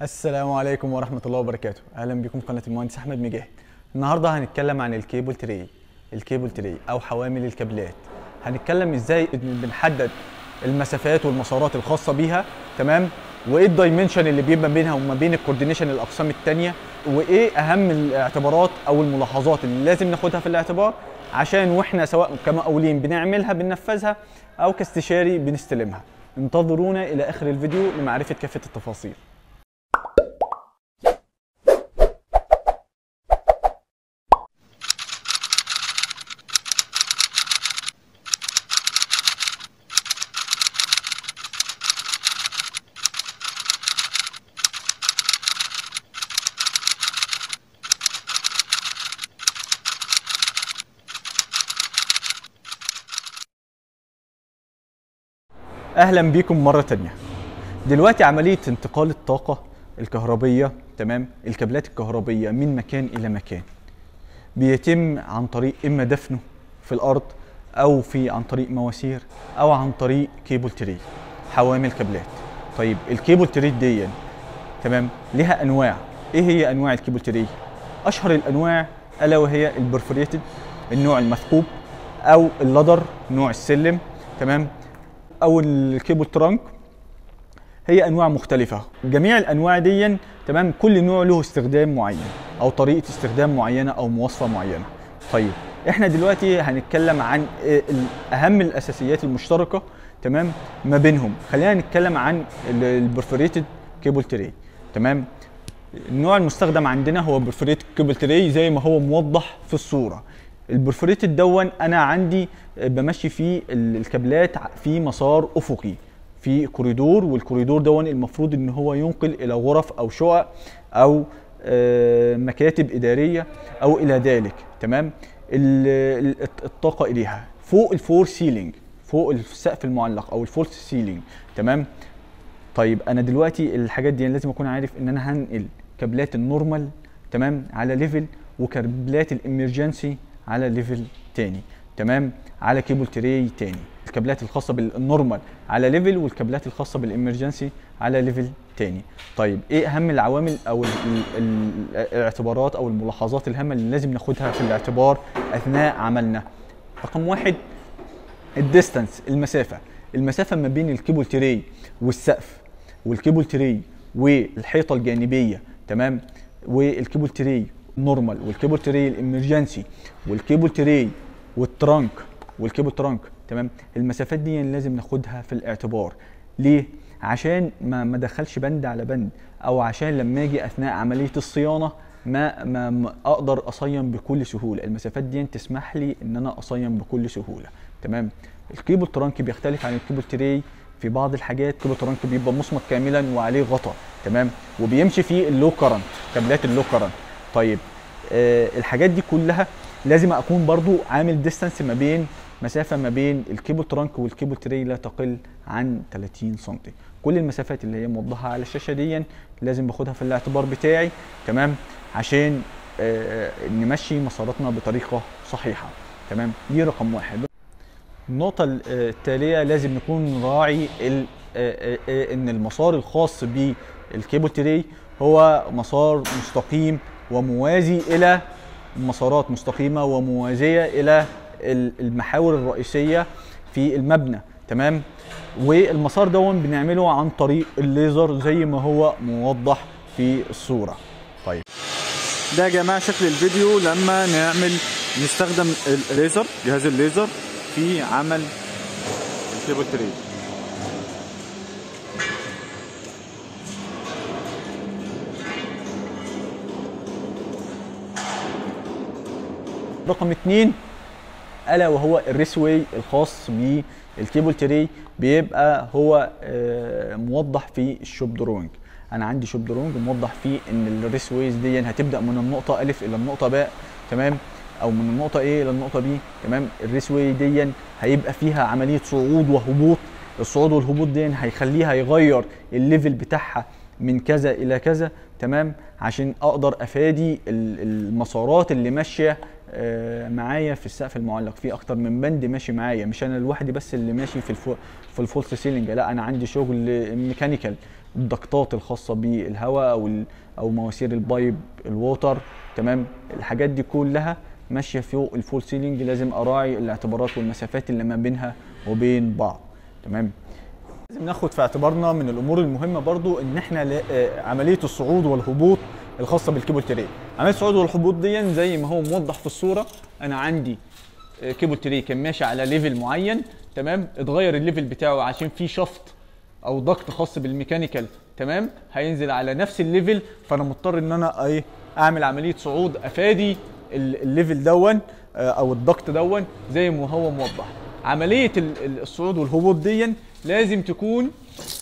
السلام عليكم ورحمة الله وبركاته أهلا بكم في قناة المهندس أحمد مجاهد النهاردة هنتكلم عن الكيبل تري الكيبل تري أو حوامل الكابلات هنتكلم إزاي بنحدد المسافات والمسارات الخاصة بيها تمام وايه الدايمنشن اللي بيبقى بينها وما بين الكوردينيشن الاقسام الثانيه وايه اهم الاعتبارات او الملاحظات اللي لازم ناخدها في الاعتبار عشان واحنا سواء كمقاولين بنعملها بننفذها او كاستشاري بنستلمها انتظرونا الى اخر الفيديو لمعرفه كافه التفاصيل اهلا بيكم مره تانية دلوقتي عمليه انتقال الطاقه الكهربيه تمام الكابلات الكهربيه من مكان الى مكان بيتم عن طريق اما دفنه في الارض او في عن طريق مواسير او عن طريق كيبل تري حوامل كابلات طيب الكيبل تري دي تمام لها انواع ايه هي انواع الكيبل تري اشهر الانواع الا وهي البرفوريتد النوع المثقوب او اللدر نوع السلم تمام او الكيبل ترانك هي انواع مختلفه جميع الانواع دي تمام كل نوع له استخدام معين او طريقه استخدام معينه او مواصفه معينه طيب احنا دلوقتي هنتكلم عن اهم الاساسيات المشتركه تمام ما بينهم خلينا نتكلم عن البرفوريتد كيبل تري تمام النوع المستخدم عندنا هو برفوريتد كيبل تري زي ما هو موضح في الصوره البرفوريتد دون انا عندي بمشي فيه الكابلات في مسار افقي في كوريدور والكوريدور دون المفروض ان هو ينقل الى غرف او شقق او مكاتب اداريه او الى ذلك تمام الطاقه اليها فوق الفور سيلينج فوق السقف المعلق او الفور سيلينج تمام طيب انا دلوقتي الحاجات دي لازم اكون عارف ان انا هنقل كابلات النورمال تمام على ليفل وكابلات الامرجنسي على ليفل تاني تمام على كيبل تري تاني الكابلات الخاصه بالنورمال على ليفل والكابلات الخاصه بالامرجنسي على ليفل تاني طيب ايه اهم العوامل او ال ال الاعتبارات او الملاحظات الهامه اللي لازم ناخدها في الاعتبار اثناء عملنا رقم واحد الديستانس المسافه المسافه ما بين الكيبل تري والسقف والكيبل تري والحيطه الجانبيه تمام والكيبل تري نورمال والكيبل تري الامرجنسي والكيبل تري والترانك والكيبل ترانك تمام المسافات دي لازم ناخدها في الاعتبار ليه عشان ما ما ادخلش بند على بند او عشان لما اجي اثناء عمليه الصيانه ما, ما, ما اقدر اصين بكل سهوله المسافات دي تسمح لي ان انا اصين بكل سهوله تمام الكيبل ترانك بيختلف عن الكيبل تري في بعض الحاجات كيبل ترانك بيبقى مصمت كاملا وعليه غطا تمام وبيمشي فيه اللو كرنت كابلات اللو كرنت طيب آه الحاجات دي كلها لازم اكون برضو عامل ديستانس ما بين مسافه ما بين الكيبل ترانك والكيبل تري لا تقل عن 30 سم كل المسافات اللي هي موضحه على الشاشه دي لازم باخدها في الاعتبار بتاعي تمام عشان آه نمشي مساراتنا بطريقه صحيحه تمام دي رقم واحد النقطة التالية لازم نكون راعي ان المسار الخاص بالكيبل تري هو مسار مستقيم وموازي الى مسارات مستقيمه وموازيه الى المحاور الرئيسيه في المبنى تمام والمسار دون بنعمله عن طريق الليزر زي ما هو موضح في الصوره طيب ده يا جماعه شكل الفيديو لما نعمل نستخدم الليزر جهاز الليزر في عمل الكيبل تري رقم اتنين الا وهو الريسوي الخاص بالكيبل تري بيبقى هو موضح في الشوب دروينج انا عندي شوب دروينج موضح فيه ان الريسويز دي هتبدا من النقطه الف الى النقطه باء تمام او من النقطه A الى النقطه B تمام الريسوي دي هيبقى فيها عمليه صعود وهبوط الصعود والهبوط دي هيخليها يغير الليفل بتاعها من كذا الى كذا تمام عشان اقدر افادي المسارات اللي ماشيه آه، معايا في السقف المعلق في اكتر من بند ماشي معايا مش انا لوحدي بس اللي ماشي في الفو في الفولس سيلينج لا انا عندي شغل ميكانيكال الضغطات الخاصه بالهواء او ال- او مواسير البايب الووتر تمام الحاجات دي كلها ماشيه فوق الفول سيلينج لازم اراعي الاعتبارات والمسافات اللي ما بينها وبين بعض تمام لازم ناخد في اعتبارنا من الامور المهمه برضو ان احنا لا- آه، عمليه الصعود والهبوط الخاصه بالكيبل تري عمليه الصعود والهبوط دي زي ما هو موضح في الصوره انا عندي آه، كيبل تري كان ماشي على ليفل معين تمام اتغير الليفل بتاعه عشان في شفط او ضغط خاص بالميكانيكال تمام هينزل على نفس الليفل فانا مضطر ان انا ايه اعمل عمليه صعود افادي ال- الليفل دون آه، او الضغط دون زي ما هو موضح عمليه ال- ال- الصعود والهبوط دي لازم تكون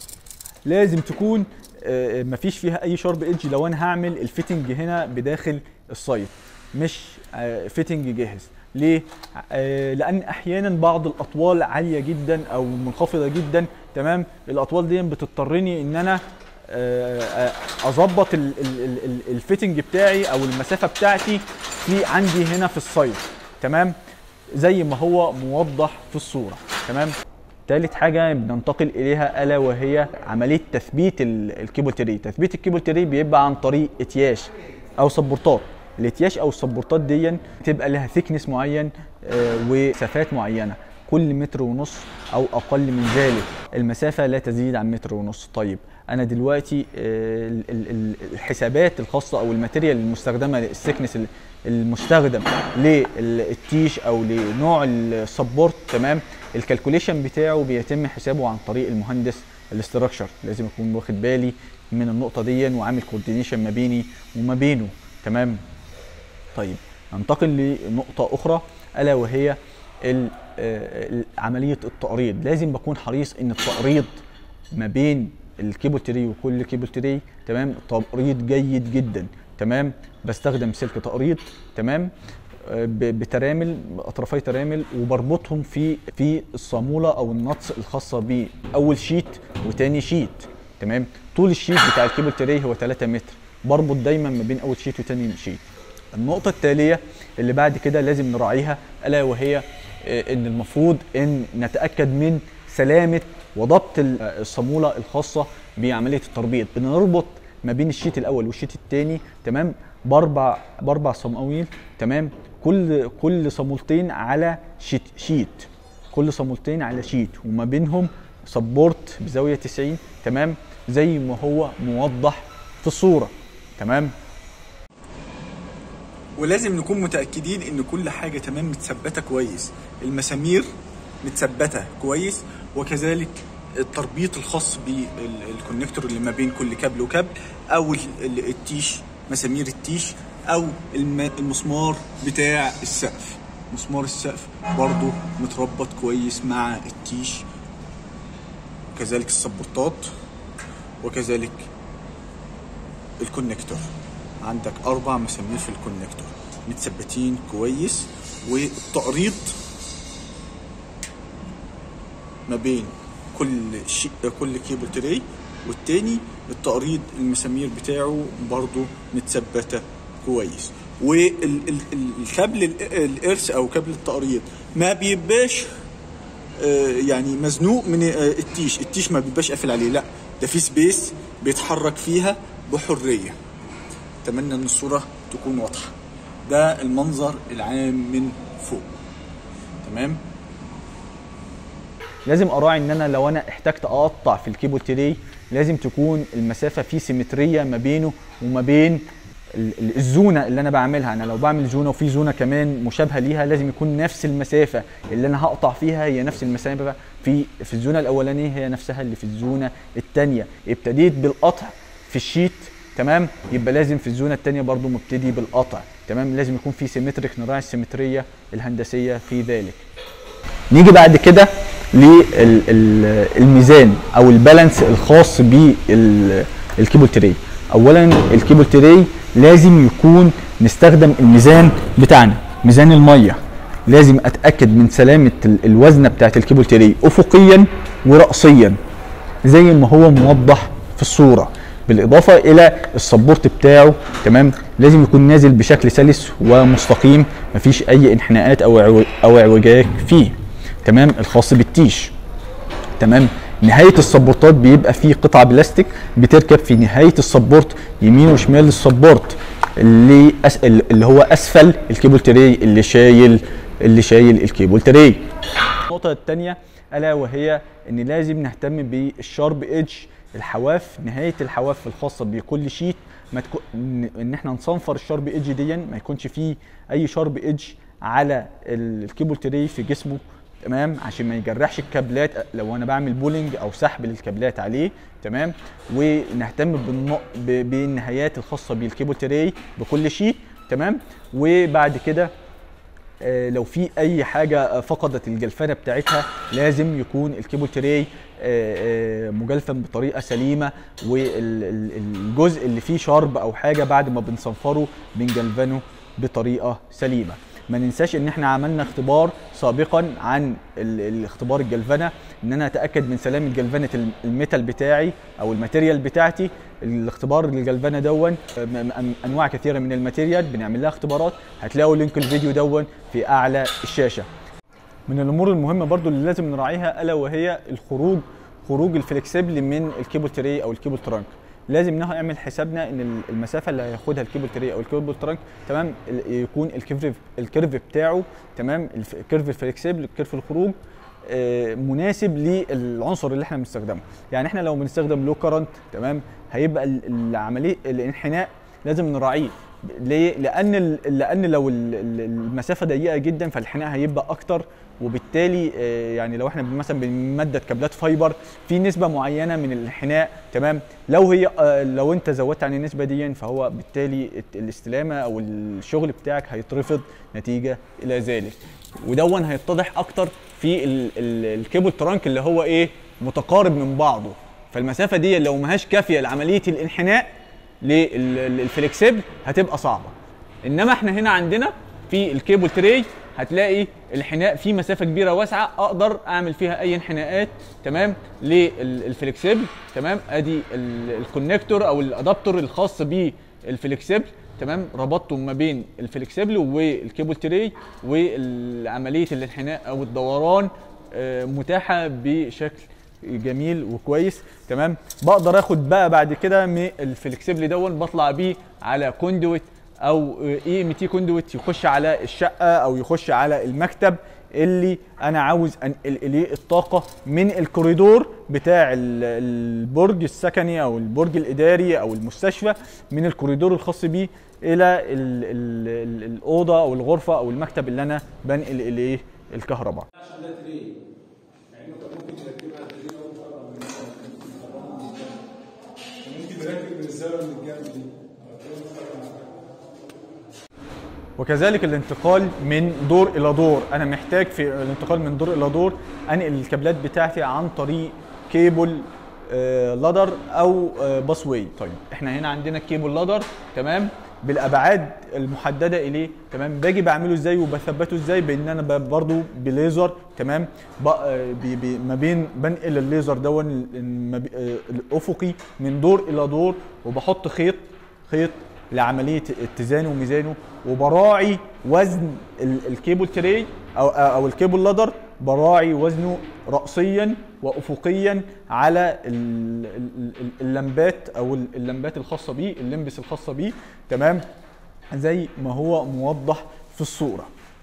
لازم تكون آه، مفيش فيها اي شارب ايدج لو انا هعمل الفيتنج هنا بداخل السايت مش آه، فيتنج جاهز ليه آه، لان احيانا بعض الاطوال عاليه جدا او منخفضه جدا تمام الاطوال دي بتضطرني ان انا آه، آه، اظبط ال- ال- ال- ال- الفيتنج بتاعي او المسافه بتاعتي في عندي هنا في السايت تمام زي ما هو موضح في الصوره تمام تالت حاجة بننتقل إليها ألا وهي عملية تثبيت ال- الكيبل تري، تثبيت الكيبل تري بيبقى عن طريق اتياش أو سبورتات، الاتياش أو السبورتات دي تبقى لها ثيكنس معين آه، ومسافات معينة، كل متر ونص أو أقل من ذلك، المسافة لا تزيد عن متر ونص، طيب أنا دلوقتي آه، ال- ال- ال- الحسابات الخاصة أو الماتيريال المستخدمة الثيكنس ال- المستخدم للتيش او لنوع السبورت تمام الكالكوليشن بتاعه بيتم حسابه عن طريق المهندس الاستراكشر لازم اكون واخد بالي من النقطه دي وعامل كوردينيشن ما بيني وما بينه تمام طيب ننتقل لنقطه اخرى الا وهي ال- آه، ال- عمليه التقريض لازم بكون حريص ان التقريض ما بين الكيبل تري وكل كيبل تري تمام تقريض جيد جدا تمام بستخدم سلك تقريض تمام آه، ب- بترامل اطرافي ترامل وبربطهم في في الصاموله او النطس الخاصه باول شيت وتاني شيت تمام طول الشيت بتاع الكيبل تري هو 3 متر بربط دايما ما بين اول شيت وتاني شيت النقطة التالية اللي بعد كده لازم نراعيها ألا وهي آه، إن المفروض إن نتأكد من سلامة وضبط ال- آه، الصامولة الخاصة بعملية التربيط بنربط ما بين الشيت الأول والشيت التاني تمام بأربع بأربع صماويل تمام كل كل صامولتين على شيت شيت كل صامولتين على شيت وما بينهم سبورت بزاوية 90 تمام زي ما هو موضح في الصورة تمام ولازم نكون متاكدين ان كل حاجه تمام متثبته كويس المسامير متثبته كويس وكذلك التربيط الخاص بالكونكتور اللي ما بين كل كابل وكابل او ال- ال- التيش مسامير التيش او الم- المسمار بتاع السقف مسمار السقف برضو متربط كويس مع التيش وكذلك السبورتات وكذلك الكونكتور عندك اربع مسامير في الكونكتور متثبتين كويس والتقريض ما بين كل شي... كل كيبل تري والتاني التقريض المسامير بتاعه برضو متثبته كويس والكابل الارث او كابل التقريض ما بيبقاش آه، يعني مزنوق من آه، التيش التيش ما بيبقاش قافل عليه لا ده في سبيس بيتحرك فيها بحريه اتمنى ان الصوره تكون واضحه ده المنظر العام من فوق تمام لازم اراعي ان انا لو انا احتجت اقطع في الكيبل تري لازم تكون المسافه فيه سيمتريه ما بينه وما بين ال- ال- الزونه اللي انا بعملها انا لو بعمل زونه وفي زونه كمان مشابهه ليها لازم يكون نفس المسافه اللي انا هقطع فيها هي نفس المسافه في في الزونه الاولانيه هي نفسها اللي في الزونه الثانيه ابتديت بالقطع في الشيت تمام يبقى لازم في الزونه الثانيه برضو مبتدي بالقطع تمام لازم يكون في سيمتريك نراعي السيمتريه الهندسيه في ذلك نيجي بعد كده للميزان او البالانس الخاص بالكيبل تري اولا الكيبل تري لازم يكون نستخدم الميزان بتاعنا ميزان الميه لازم اتاكد من سلامه ال- الوزنه بتاعت الكيبل تري افقيا وراسيا زي ما هو موضح في الصوره بالاضافه الى السبورت بتاعه تمام لازم يكون نازل بشكل سلس ومستقيم مفيش اي انحناءات او عو- او اعوجاج فيه تمام الخاص بالتيش تمام نهايه السبورتات بيبقى فيه قطعه بلاستيك بتركب في نهايه السبورت يمين وشمال السبورت اللي أس... اللي هو اسفل الكيبل تري اللي شايل اللي شايل الكيبل تري النقطه الثانيه الا وهي ان لازم نهتم بالشارب ايدج الحواف نهايه الحواف الخاصه بكل شيت ما تكون ان إن احنا نصنفر الشارب ايدج دي ما يكونش فيه اي شارب ايدج على ال- الكيبل تري في جسمه تمام عشان ما يجرحش الكابلات لو انا بعمل بولينج او سحب للكابلات عليه تمام ونهتم بالنق... ب- بالنهايات الخاصه بالكيبل تري بكل شيء تمام وبعد كده آه، لو في اي حاجه آه، فقدت الجلفنه بتاعتها لازم يكون الكيبل تري آه، آه، مجلفن بطريقه سليمه والجزء اللي فيه شارب او حاجه بعد ما بنصنفره بنجلفنه بطريقه سليمه ما ننساش ان احنا عملنا اختبار سابقا عن ال- الاختبار الجلفنه ان انا اتاكد من سلامه جلفنه الم- الميتال بتاعي او الماتيريال بتاعتي الاختبار الجلفنه دون م- م- انواع كثيره من الماتيريال بنعمل لها اختبارات هتلاقوا لينك الفيديو دون في اعلى الشاشه من الامور المهمه برضو اللي لازم نراعيها الا وهي الخروج خروج الفلكسبل من الكيبل تري او الكيبل ترانك لازم نعمل حسابنا ان ال- المسافه اللي هياخدها الكيبل تري او الكيبل ترانك تمام ال- يكون الكيرف الكيرف بتاعه تمام الف- الكيرف الفلكسبل الكيرف الخروج آه، مناسب للعنصر اللي احنا بنستخدمه يعني احنا لو بنستخدم لو كرنت تمام هيبقى ال- العمليه الانحناء لازم نراعيه ليه؟ لان ال- لان لو ال- ال- المسافه ضيقه جدا فالانحناء هيبقى اكتر وبالتالي آه، يعني لو احنا مثلا بنمدد كابلات فايبر في نسبه معينه من الانحناء تمام لو هي آه، لو انت زودت عن النسبه دي فهو بالتالي الت- الاستلامه او الشغل بتاعك هيترفض نتيجه الى ذلك ودون هيتضح اكتر في ال- ال- الكيبل ترانك اللي هو ايه متقارب من بعضه فالمسافه دي لو ماهاش كافيه لعمليه الانحناء للفليكسبل هتبقى صعبه انما احنا هنا عندنا في الكيبل تري هتلاقي الانحناء في مسافه كبيره واسعه اقدر اعمل فيها اي انحناءات تمام للفليكسبل تمام ادي ال- الكونكتور او الادابتور الخاص بالفليكسبل تمام ربطته ما بين الفليكسبل والكيبل تري وعمليه الانحناء او الدوران آه، متاحه بشكل جميل وكويس تمام بقدر اخد بقى بعد كده من الفلكسبل دون بطلع بيه على كوندويت او اي ام تي كوندويت يخش على الشقه او يخش على المكتب اللي انا عاوز انقل اليه الطاقه من الكوريدور بتاع ال- البرج السكني او البرج الاداري او المستشفى من الكوريدور الخاص بيه الى ال ال ال الاوضه او الغرفه او المكتب اللي انا بنقل اليه الكهرباء عشان ده تري يعني انت ممكن تركبها تري لو انت أقرب من ممكن تركب من الزاويه من الجنب دي وكذلك الانتقال من دور الى دور انا محتاج في الانتقال من دور الى دور انقل الكابلات بتاعتي عن طريق كيبل آه، لادر او آه، باس واي طيب احنا هنا عندنا الكيبل لادر تمام بالابعاد المحدده اليه تمام باجي بعمله ازاي وبثبته ازاي بان انا ب- برضو بليزر تمام ب- آه، بي- بي- ما بين بنقل الليزر دون ال- ما بي- آه، الافقي من دور الى دور وبحط خيط خيط لعمليه اتزانه وميزانه وبراعي وزن ال- الكيبل تري او او الكيبل لادر براعي وزنه راسيا وافقيا على ال- ال- ال- اللمبات او ال- اللمبات الخاصه بيه اللمبس الخاصه بيه تمام زي ما هو موضح في الصوره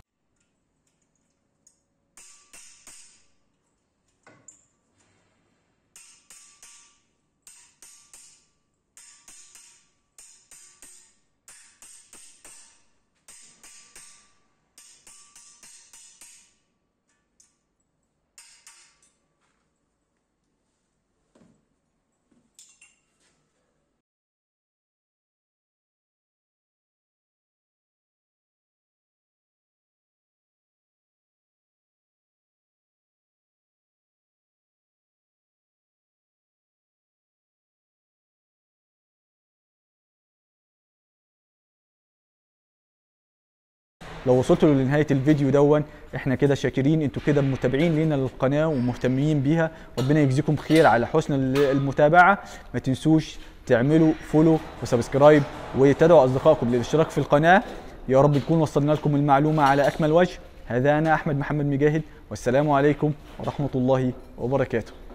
لو وصلتوا لنهايه الفيديو دون احنا كده شاكرين انتوا كده متابعين لينا للقناه ومهتمين بيها ربنا يجزيكم خير على حسن ال- المتابعه ما تنسوش تعملوا فولو وسبسكرايب وتدعوا اصدقائكم للاشتراك في القناه يا رب نكون وصلنا لكم المعلومه على اكمل وجه هذا انا احمد محمد مجاهد والسلام عليكم ورحمه الله وبركاته